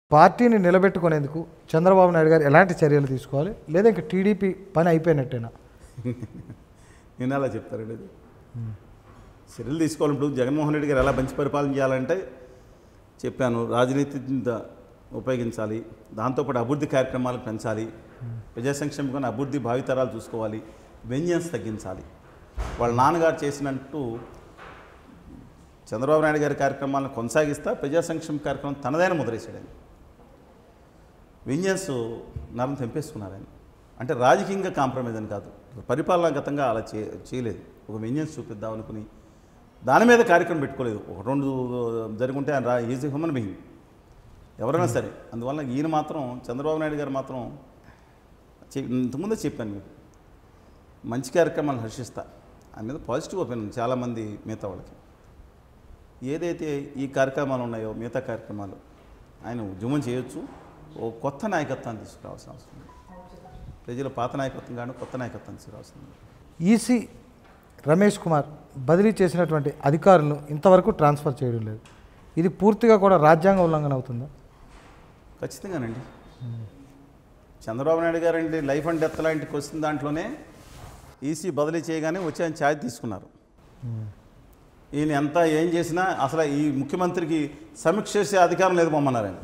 పార్టీని నిలబెట్టుకునేందుకు చంద్రబాబు నాయుడు గారు ఎలాంటి చర్యలు తీసుకోవాలి లేదా ఇంకా టీడీపీ పని అయిపోయినట్టేనా నేను అలా చెప్తారండి అది చర్యలు తీసుకోవాలి ఇప్పుడు జగన్మోహన్ రెడ్డి గారు ఎలా మంచి పరిపాలన చేయాలంటే చెప్పాను రాజనీతి ద- ఉపయోగించాలి దాంతోపాటు అభివృద్ధి కార్యక్రమాలు పెంచాలి ప్రజా సంక్షేమం కానీ అభివృద్ధి భావితరాలు చూసుకోవాలి వెంజన్స్ తగ్గించాలి వాళ్ళ నాన్నగారు చేసినట్టు చంద్రబాబు నాయుడు గారి కార్యక్రమాలను కొనసాగిస్తా ప్రజా సంక్షేమ కార్యక్రమం తనదైన ముద్రేశాడు ఆయన వెంజన్స్ నరం తెంపేసుకున్నారు ఆయన అంటే రాజకీయంగా కాంప్రమైజ్ అని కాదు పరిపాలనాగతంగా అలా చే చేయలేదు ఒక వెంజన్స్ చూపిద్దాం అనుకుని దాని మీద కార్యక్రమం పెట్టుకోలేదు ఒక రెండు జరుగుంటే ఆయన రా ఈజ్ హ్యూమన్ బీయింగ్ ఎవరైనా సరే అందువల్ల ఈయన మాత్రం చంద్రబాబు నాయుడు గారు మాత్రం చె- ఇంతకుముందే చెప్పాను మీకు మంచి కార్యక్రమాలు హర్షిస్తా ఆయన మీద పాజిటివ్ ఒపీనియన్ చాలామంది మిగతా వాళ్ళకి ఏదైతే ఈ కార్యక్రమాలు ఉన్నాయో మిగతా కార్యక్రమాలు ఆయన ఉద్యమం చేయొచ్చు ఓ కొత్త నాయకత్వాన్ని తీసుకురావాల్సిన అవసరం ఉంది ప్రజల పాత నాయకత్వం కానీ కొత్త నాయకత్వం తీసుకురావాల్సిన ఉంది ఈసీ రమేష్ కుమార్ బదిలీ చేసినటువంటి అధికారులను ఇంతవరకు ట్రాన్స్ఫర్ చేయడం లేదు ఇది పూర్తిగా కూడా రాజ్యాంగ ఉల్లంఘన అవుతుందా ఖచ్చితంగానండి చంద్రబాబు నాయుడు గారు అండి లైఫ్ అండ్ డెత్ లాంటి క్వశ్చన్ దాంట్లోనే ఈసీ బదిలీ చేయగానే వచ్చి ఆయన ఛార్జ్ తీసుకున్నారు ఈయన ఎంత ఏం చేసినా అసలు ఈ ముఖ్యమంత్రికి సమీక్ష చేసే అధికారం లేదు పొమ్మన్నారు ఆయన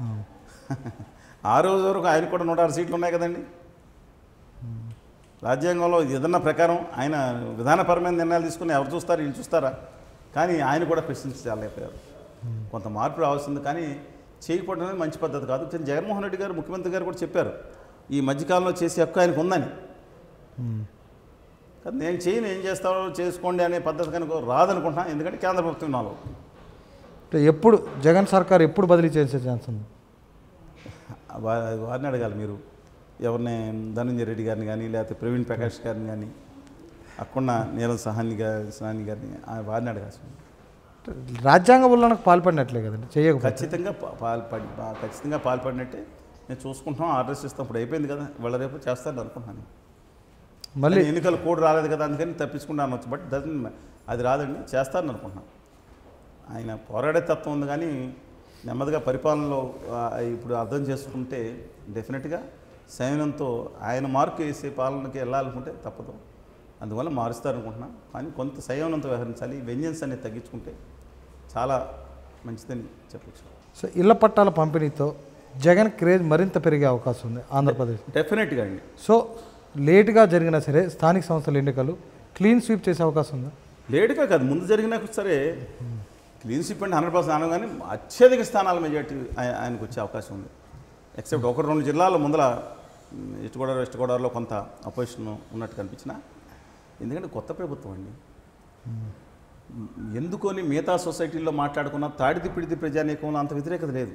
ఆ రోజు వరకు ఆయన కూడా నూట ఆరు సీట్లు ఉన్నాయి కదండి రాజ్యాంగంలో ఏదన్నా ప్రకారం ఆయన విధానపరమైన నిర్ణయాలు తీసుకుని ఎవరు చూస్తారు వీళ్ళు చూస్తారా కానీ ఆయన కూడా ప్రశ్నించలేకపోయారు కొంత మార్పు రావాల్సింది కానీ చేయకపోవడం అనేది మంచి పద్ధతి కాదు కానీ జగన్మోహన్ రెడ్డి గారు ముఖ్యమంత్రి గారు కూడా చెప్పారు ఈ మధ్యకాలంలో చేసే హక్కు ఆయనకు ఉందని కానీ నేను చేయను ఏం చేస్తానో చేసుకోండి అనే పద్ధతి కనుక రాదనుకుంటున్నా ఎందుకంటే కేంద్ర ప్రభుత్వం నాలో అంటే ఎప్పుడు జగన్ సర్కార్ ఎప్పుడు బదిలీ చేసే ఛాన్స్ ఉంది వా- వారిని అడగాలి మీరు ఎవరిని ధనంజయ రెడ్డి గారిని కానీ లేకపోతే ప్రవీణ్ ప్రకాష్ గారిని కానీ అక్కడున్న నీలం సహాని గారి సహాని గారిని ఆ వారిని అడగాల్సి ఉంది. రాజ్యాంగ ఉల్లంఘనకు పాల్పడినట్లే కదండి చేయకపోతే ఖచ్చితంగా పా- పాల్పడి పా- ఖచ్చితంగా పాల్పడినట్టే నేను చూసుకుంటున్నాం ఆర్డర్స్ ఇస్తాం ఇప్పుడు అయిపోయింది కదా వాళ్ళ రేపు చేస్తారని అనుకుంటున్నాను మళ్ళీ కానీ ఎన్నికల కోడ్ రాలేదు కదా అందుకని తప్పించుకుంటా అనొచ్చు బట్ డజన్ అది రాదండి చేస్తారని అనుకుంటున్నాను ఆయన పోరాడే తత్వం ఉంది కానీ నెమ్మదిగా పరిపాలనలో ఆ, ఇప్పుడు అర్థం చేసుకుంటే డెఫినెట్గా సైన్యంతో ఆయన మార్కు వేసే పాలనకి వెళ్ళాలనుకుంటే తప్పదు అందువల్ల మారుస్తారనుకుంటున్నాను కానీ కొంత సంయమనంతో వ్యవహరించాలి వెంజన్స్ అనేది తగ్గించుకుంటే చాలా మంచిదని చెప్పచ్చు సో ఇళ్ల పట్టాల పంపిణీతో జగన్ క్రేజ్ మరింత పెరిగే అవకాశం ఉంది ఆంధ్రప్రదేశ్ డెఫినెట్గా అండి సో లేటుగా జరిగినా సరే స్థానిక సంస్థల ఎన్నికలు క్లీన్ స్వీప్ చేసే అవకాశం ఉందా లేటుగా కాదు ముందు జరిగినా సరే క్లీన్ స్వీప్ అంటే హండ్రెడ్ పర్సెంట్ అనగానే అత్యధిక స్థానాల మెజార్టీ ఆయ- ఆయనకు వచ్చే అవకాశం ఉంది ఎక్సెప్ట్ ఒక రెండు జిల్లాల్లో ముందల మ్, ఈస్ట్ గోదావరి వెస్ట్ గోదావరిలో కొంత అపోజిషన్ ఉన్నట్టు కనిపించిన ఎందుకంటే కొత్త ప్రభుత్వం అండి మ్, ఎందుకని మిగతా సొసైటీల్లో మాట్లాడుకున్న తాడిది పిడిది ప్రజానీకంలో అంత వ్యతిరేకత లేదు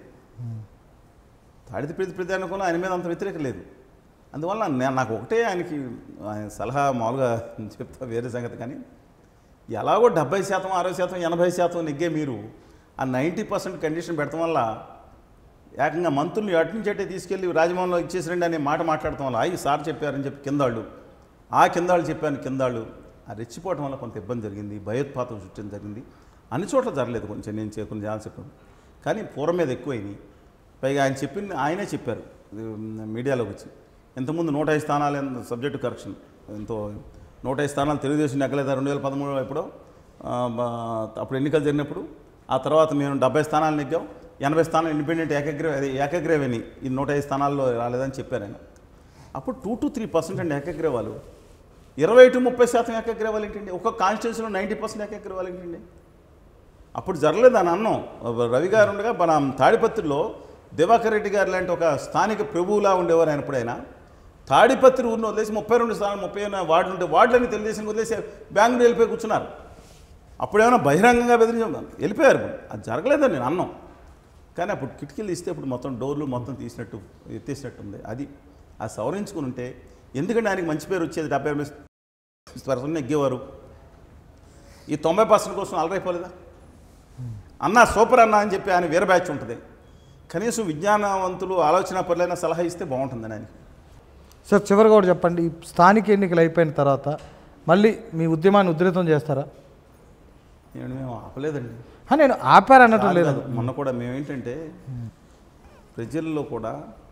తాడిది పిడిది ప్రజానీకంలో ఆయన మీద అంత వ్యతిరేకత లేదు అందువల్ల నే- నాకు ఒకటే ఆయనకి ఆయన సలహా మామూలుగా చెప్తా వేరే సంగతి కానీ ఎలాగో డెబ్బై శాతం అరవై శాతం ఎనభై శాతం నెగ్గే మీరు ఆ నైంటీ పర్సెంట్ కండిషన్ పెట్టడం వల్ల ఏకంగా మంత్రులు అటు నుంచి అటే తీసుకెళ్ళి రాజభవన్లో ఇచ్చేసిరండి అనే మాట మాట్లాడటం వల్ల అయ్యి సార్ చెప్పారని చెప్పి కిందాళ్ళు ఆ కిందాళ్ళు చెప్పాను కిందాళ్ళు ఆ రెచ్చిపోవటం వల్ల కొంత ఇబ్బంది జరిగింది భయోత్పాతం సృష్టించడం జరిగింది అన్ని చోట్ల జరగలేదు కొంచెం నేను చే- కొన్ని ఛాన్స్ చెప్పాను కానీ పూర్వం మీద ఎక్కువైనాయి పైగా ఆయన చెప్పింది ఆయనే చెప్పారు ఇది, మ్, మీడియాలోకి వచ్చి ఇంతకుముందు నూట ఐదు స్థానాలు సబ్జెక్టు కరెక్షన్ ఎంతో నూట ఐదు స్థానాలు తెలుగుదేశం నెగ్గలేదా రెండు వేల పదమూడులో ఎప్పుడో ఆ, బా- అప్పుడు ఎన్నికలు జరిగినప్పుడు ఆ తర్వాత మేము డెబ్బై స్థానాలు నెగ్గాం ఎనభై స్థానాలు ఇండిపెండెంట్ ఏకగ్రీవ అది ఏకగ్రీవని ఈ నూట ఐదు స్థానాల్లో రాలేదని చెప్పారు ఆయన అప్పుడు టూ టు త్రీ పర్సెంట్ అండి ఏకగ్రీవాలు ఇరవై టు ముప్పై శాతం ఏకగ్రీవాలు ఏంటండి ఒక్కొక్క కాన్స్టిట్యూన్సీలో నైంటీ పర్సెంట్ ఏకగ్రీవాలు ఏంటండి అప్పుడు జరగలేదు అని అన్నం రవి గారు ఉండగా మన తాడిపత్రిలో దివాకర్ రెడ్డి గారు లాంటి ఒక స్థానిక ప్రభువులా ఉండేవారు ఆయన ఎప్పుడైనా తాడిపత్రి ఊరిని వదిలేసి ముప్పై రెండు స్థానాలు ముప్పై వార్డులు ఉంటే వార్డులని తెలుగుదేశం వదిలేసి బెంగళూరు వెళ్ళిపోయి కూర్చున్నారు అప్పుడేమైనా బహిరంగంగా బెదిరించాం వెళ్ళిపోయారు ఇప్పుడు. అది జరగలేదని నేను అన్నం కానీ అప్పుడు కిటికీలు ఇస్తే ఇప్పుడు మొత్తం డోర్లు మొత్తం తీసినట్టు ఎత్తేసినట్టు ఉంది అది ఆ సవరించుకుని ఉంటే ఎందుకంటే ఆయనకి మంచి పేరు వచ్చేది డెబ్బై ఎనిమిది పర్సెంట్ ఎగ్గేవారు ఈ తొంభై పర్సెంట్ కోసం అలరైపోలేదా అన్న సూపర్ అన్న అని చెప్పి ఆయన వీర బ్యాచ్ ఉంటుంది కనీసం విజ్ఞానవంతులు ఆలోచన పరులైన సలహా ఇస్తే బాగుంటుందని ఆయనకి సార్ చివరిగా కూడా చెప్పండి ఈ స్థానిక ఎన్నికలు అయిపోయిన తర్వాత మళ్ళీ మీ ఉద్యమాన్ని ఉధృతం చేస్తారా నేను మేము ఆపలేదండి ఆ, నేను ఆపారన్నట్టు కాదు, లేదు కాదు. మొన్న కూడా మేము ఏంటంటే ప్రజల్లో కూడా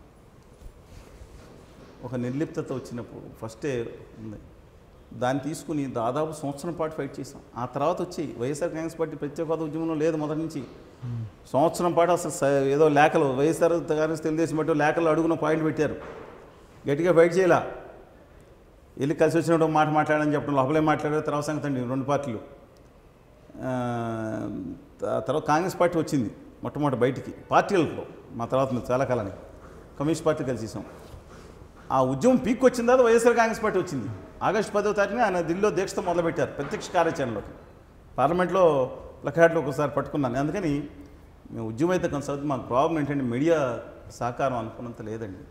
ఒక నిర్లిప్తత వచ్చినప్పుడు ఫస్టే ఉంది దాన్ని తీసుకుని దాదాపు సంవత్సరం పాటు ఫైట్ చేసాం ఆ తర్వాత వచ్చి వైఎస్ఆర్ కాంగ్రెస్ పార్టీ ప్రత్యేక హోదా ఉద్యమంలో లేదు మొదటి నుంచి సంవత్సరం పాటు అసలు స- ఏదో లేఖలు వైఎస్ఆర్ కాంగ్రెస్ తెలుగుదేశం బట్టి లేఖలు అడుగున పాయింట్ పెట్టారు గట్టిగా ఫైట్ చేయాల వెళ్ళి కలిసి వచ్చినప్పుడు మాట మాట్లాడని చెప్పడం లోపలే మాట్లాడారు తర్వాత సంగతి అండి రెండు పార్టీలు ఆ, త- తర్వాత కాంగ్రెస్ పార్టీ వచ్చింది మొట్టమొదటి బయటికి పార్టీలలో మా తర్వాత మేము చాలా కాలానికి కమ్యూనిస్ట్ పార్టీ కలిసేసాం ఆ ఉద్యమం పీక్ వచ్చిన తర్వాత వైఎస్ఆర్ కాంగ్రెస్ పార్టీ వచ్చింది ఆగస్టు పదో తారీఖున ఆయన ఢిల్లీలో దీక్షతో మొదలుపెట్టారు ప్రత్యక్ష కార్యాచరణలోకి పార్లమెంట్లో ప్లకార్డులు ఒకసారి పట్టుకున్నాను అందుకని మేము ఉద్యమం అయితే కొనసాగుతుంది మాకు ప్రాబ్లం ఏంటంటే మీడియా సహకారం అనుకున్నంత లేదండి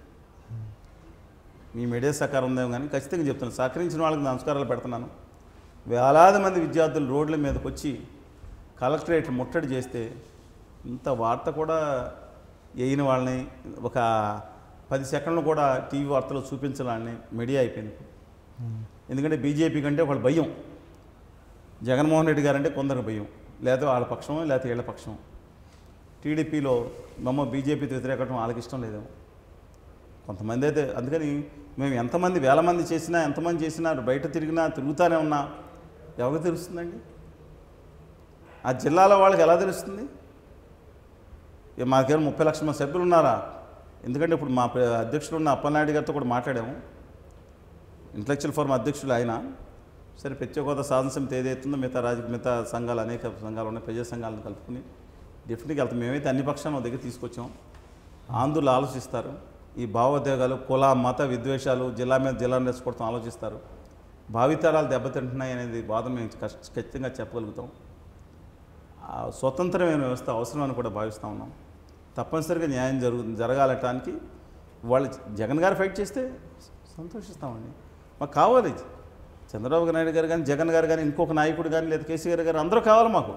మీ మీడియా సహకారం ఉందేమో కానీ ఖచ్చితంగా చెప్తున్నాను సహకరించిన వాళ్ళకి నమస్కారాలు పెడుతున్నాను వేలాది మంది విద్యార్థులు రోడ్ల మీదకి వచ్చి కలెక్టరేట్ ముట్టడి చేస్తే ఇంత వార్త కూడా వేయని వాళ్ళని ఒక పది సెకండ్లు కూడా టీవీ వార్తలు చూపించాలని మీడియా అయిపోయింది ఎందుకంటే బీజేపీ కంటే వాళ్ళ భయం జగన్మోహన్ రెడ్డి గారంటే కొందరు భయం లేదా వాళ్ళ పక్షం లేకపోతే వీళ్ళ పక్షం టీడీపీలో మమ్మ బీజేపీతో వ్యతిరేకటం వాళ్ళకి ఇష్టం లేదేమో కొంతమంది అయితే అందుకని మేము ఎంతమంది వేల మంది చేసినా ఎంతమంది చేసినా బయట తిరిగినా తిరుగుతూనే ఉన్నా ఎవరికి తెలుస్తుందండి ఆ జిల్లాలో వాళ్ళకి ఎలా తెలుస్తుంది ఇక మాకేమో ముప్పై లక్షల మంది సభ్యులు ఉన్నారా ఎందుకంటే ఇప్పుడు మా ప్ర- అధ్యక్షుడు ఉన్న అప్పలనాయుడు గారితో కూడా మాట్లాడాము ఇంటలెక్చువల్ ఫోరం అధ్యక్షులు ఆయన సరే ప్రత్యేక హోదా సాధన సమితి ఏదైతుందో మిగతా రాజకీయ మిగతా సంఘాలు అనేక సంఘాలు ఉన్నాయి ప్రజా సంఘాలను కలుపుకుని డెఫినెట్గా వెళ్తాం మేమైతే అన్ని పక్షాలను మా దగ్గర తీసుకొచ్చాం ఆంధ్రులు ఆలోచిస్తారు ఈ భావోద్వేగాలు కుల మత విద్వేషాలు జిల్లా మీద జిల్లాను రెచ్చగొడతాం ఆలోచిస్తారు భావితరాలు దెబ్బతింటున్నాయి అనేది వాదన మేము కష్ట- ఖచ్చితంగా చెప్పగలుగుతాం ఆ స్వతంత్రమైన వ్యవస్థ అవసరమని కూడా భావిస్తూ ఉన్నాం తప్పనిసరిగా న్యాయం జరుగు జరగాలటానికి వాళ్ళు జగన్ గారు ఫైట్ చేస్తే సంతోషిస్తామండి మాకు కావాలి చంద్రబాబు నాయుడు గారు కానీ జగన్ గారు కానీ ఇంకొక నాయకుడు కానీ లేదా కేసీఆర్ గారు అందరూ కావాలి మాకు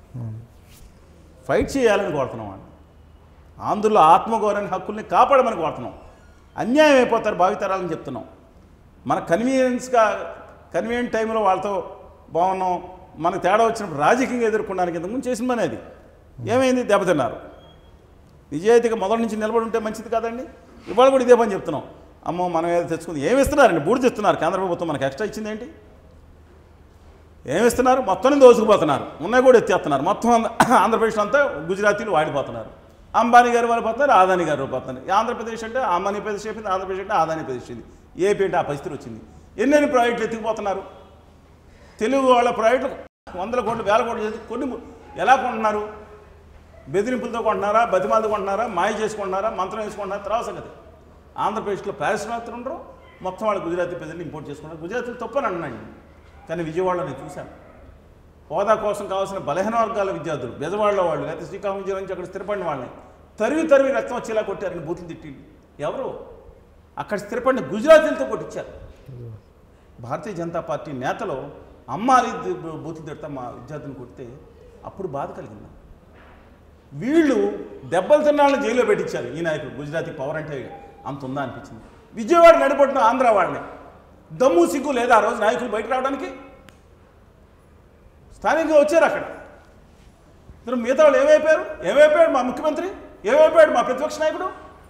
ఫైట్ చేయాలని కోరుతున్నాం అండి ఆంధ్రుల ఆత్మగౌరవ హక్కుల్ని కాపాడమని కోరుతున్నాం అన్యాయం అయిపోతారు భావితరాలని చెప్తున్నాం మన కన్వీనియన్స్గా కన్వీనియంట్ టైంలో వాళ్ళతో బాగున్నాం మనకు తేడా వచ్చినప్పుడు రాజకీయంగా ఎదుర్కొనడానికి ఇంతకుముందు చేసిన పని అది ఏమైంది దెబ్బతిన్నారు నిజాయితీగా మొదటి నుంచి నిలబడి ఉంటే మంచిది కాదండి ఇవాళ కూడా ఇదే పని చెప్తున్నాం అమ్మో మనం ఏదో తెచ్చుకుంది ఏమి ఇస్తున్నారండి బూడిద ఇస్తున్నారు కేంద్ర ప్రభుత్వం మనకు ఎక్స్ట్రా ఇచ్చింది ఏంటి ఏమి ఇస్తున్నారు మొత్తం దోసుకుపోతున్నారు ఉన్నాయి కూడా ఎత్తేస్తున్నారు మొత్తం ఆంధ్ర- ఆంధ్రప్రదేశ్ అంతా గుజరాతీలు వాడిపోతున్నారు అంబానీ గారు వాడిపోతున్నారు ఆదాని గారు పోతున్నారు ఈ ఆంధ్రప్రదేశ్ అంటే అంబానీ ప్రదేశ్ అయిపోయింది ఆంధ్రప్రదేశ్ అంటే ఆదాని ప్రదేశ్ అయింది ఏపీ అంటే ఆ పరిస్థితి వచ్చింది ఎన్నెన్ని ప్రాజెక్టులు ఎత్తుకుపోతున్నారు తెలుగు వాళ్ళ ప్రాజెక్టులు వందల కోట్లు వేల కోట్లు చేసి కొన్ని ఎలా కొంటున్నారు బెదిరింపులతో కొంటున్నారా బతిమాలతో కొంటున్నారా మాయ చేసుకుంటున్నారా మంత్రం వేసుకుంటున్నారా తర్వాత సంగతి ఆంధ్రప్రదేశ్లో పారిశ్రామికలు ఉండరు మొత్తం వాళ్ళు గుజరాతీ ప్రజలు ఇంపోర్ట్ చేసుకున్నారు గుజరాతీలు తప్పని అన్నాను కానీ విజయవాడలో నేను చూశాను హోదా కోసం కావాల్సిన బలహీన వర్గాల విద్యార్థులు బెజవాడలో వాళ్ళు లేకపోతే శ్రీకాకుళం జిల్లా నుంచి అక్కడ స్థిరపడిన వాళ్ళని తరివి తరివి రక్తం వచ్చేలా కొట్టారని బూతులు తిట్టింది ఎవరు అక్కడ స్థిరపడిన గుజరాతీలతో కొట్టించారు భారతీయ జనతా పార్టీ నేతలు అమ్మాలి బూతులు తిడతా మా విద్యార్థులను కొడితే అప్పుడు బాధ కలిగింది వీళ్ళు దెబ్బలు తిన్నాళ్ళని జైల్లో పెట్టించారు ఈ నాయకుడు గుజరాతీ పవర్ అంటే అంత ఉందా అనిపించింది విజయవాడ నడిపడిన ఆంధ్ర వాళ్ళని దమ్ము సిగ్గు లేదా ఆ రోజు నాయకులు బయట రావడానికి స్థానికంగా వచ్చారు అక్కడ ఇప్పుడు మిగతా వాళ్ళు ఏమైపోయారు ఏమైపోయాడు మా ముఖ్యమంత్రి ఏమైపోయాడు మా ప్రతిపక్ష నాయకుడు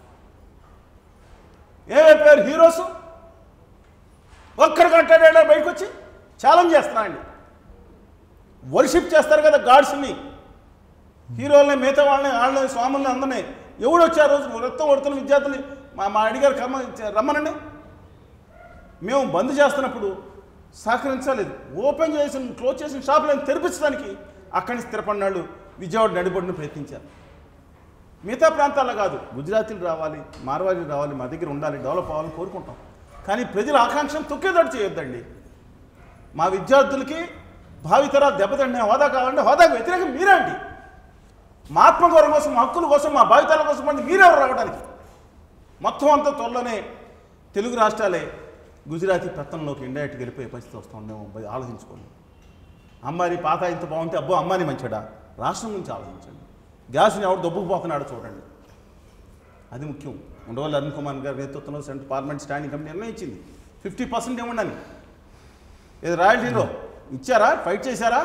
ఏమైపోయారు హీరోస్ ఒక్కరు కంటాడా బయటకు వచ్చి ఛాలెంజ్ చేస్తున్నానండి వర్షిప్ చేస్తారు కదా గాడ్స్ని హీరోలని మిగతా వాళ్ళని వాళ్ళని స్వాముల్ని అందరినీ ఎవడు వచ్చి ఆ రోజు రక్తం కొడుతున్న విద్యార్థులు మా మా అడిగారు కమ్మ రమ్మనండి మేము బంద్ చేస్తున్నప్పుడు సహకరించలేదు ఓపెన్ చేసిన క్లోజ్ చేసిన షాపులను తెరిపించడానికి అక్కడి నుంచి స్థిరపడినాళ్ళు విజయవాడ నడిబడిని ప్రయత్నించారు మిగతా ప్రాంతాల్లో కాదు గుజరాతీలు రావాలి మార్వాడీలు రావాలి మా దగ్గర ఉండాలి డెవలప్ అవ్వాలని కోరుకుంటాం కానీ ప్రజల ఆకాంక్షను తొక్కేదట్టు చేయొద్దండి మా విద్యార్థులకి భావితరాలు దెబ్బతింటే హోదా కావాలంటే హోదాకు వ్యతిరేకం మీరేంటి మా ఆత్మగౌరవం కోసం మా హక్కుల కోసం మా భావితాల కోసం మంది మీరెవరు రావడానికి మొత్తం అంతా త్వరలోనే తెలుగు రాష్ట్రాలే గుజరాతీ పెత్తంలోకి ఇండైరెక్ట్గా వెళ్ళిపోయే పరిస్థితి వస్తాం మేము బ- ఆలోచించుకోండి అమ్మాని పాత ఇంత బాగుంటే అబ్బో అమ్మాని మంచిడా రాష్ట్రం గురించి ఆలోచించండి గ్యాస్ని ఎవడు దొబ్బుకుపోతున్నాడో చూడండి అది ముఖ్యం ఉండవల్లి అరుణ్ కుమార్ గారి నేతృత్వంలో సెంట్రల్ పార్లమెంట్ స్టాండింగ్ కమిటీ నిర్ణయించింది ఫిఫ్టీ పర్సెంట్ ఇవ్వండి ఇది రాయల్టీలో ఇచ్చారా ఫైట్ చేశారా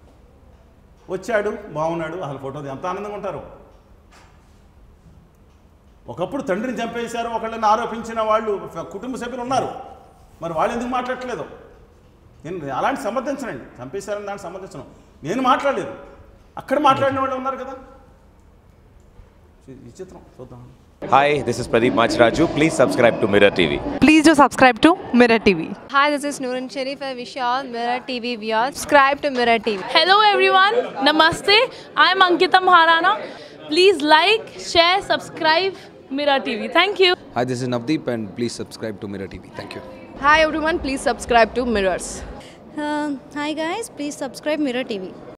వచ్చాడు బాగున్నాడు అసలు ఫోటో ఎంత ఆనందంగా ఉంటారు ఒకప్పుడు తండ్రిని చంపేశారు ఒకళ్ళని ఆరోపించిన వాళ్ళు ఫ- కుటుంబ సభ్యులు ఉన్నారు మరి వాళ్ళు ఎందుకు మాట్లాడట్లేదు నేను అలాంటి సమర్థించనండి చంపేశారని దాన్ని సమర్థించను నేను మాట్లాడలేదు అక్కడ మాట్లాడిన వాళ్ళు ఉన్నారు కదా ఈ చిత్రం చూద్దాం Hi, this is Pradeep Machraju. Please subscribe to Mirror TV. Please do subscribe to Mirror TV. Hi, this is Noorun Sharif. I wish you all Mirror TV viewers. Subscribe to Mirror TV. Hello everyone, Namaste. I'm Ankita Maharana. Please like, share, subscribe Mirror TV. Thank you. Hi, this is Navdeep, and please subscribe to Mirror TV. Thank you. Hi everyone, please subscribe to Mirrors. Uh, hi guys, please subscribe Mirror TV.